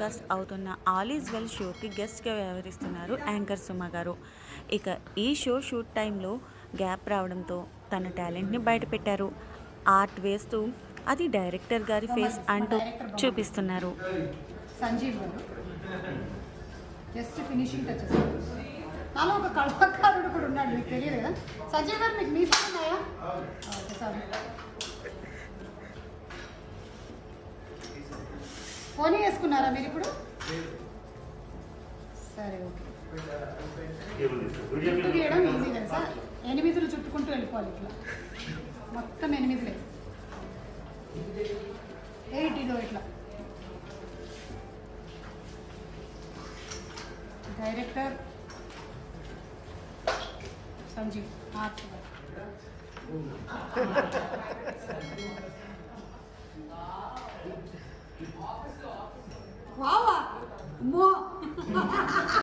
telecast అవుతున్న all is well షోకి గెస్ట్గా వ్యవహరిస్తున్నారు యాంకర్ సుమ గారు ఇక ఈ షో షూట్ టైంలో గ్యాప్ రావడంతో తన టాలెంట్ని బయటపెట్టారు ఆర్ట్ వేస్తూ అది డైరెక్టర్ గారి ఫేస్ అంటూ చూపిస్తున్నారు సంజీవ్ గారు జస్ట్ ఫినిషింగ్ టచెస్ నాలో ఒక కళాకారుడు కూడా ఉన్నాడు మీకు తెలియదు కదా సంజీవ్ గారు మీకు మీసాలు ఉన్నాయా ఓకే సారీ పోనీ వేసుకున్నారా మీరు ఇప్పుడు సరే ఓకే చుట్టూ గీయడం ఈజీ తెలుసా ఎనిమిదిలు చుట్టుకుంటూ వెళ్ళిపోవాలి ఇట్లా మొత్తం ఎనిమిదిలే ఎయిటీలో ఇట్లా డైరెక్టర్ సంజీవ్ ఆర్ట్ వావా అమ్మో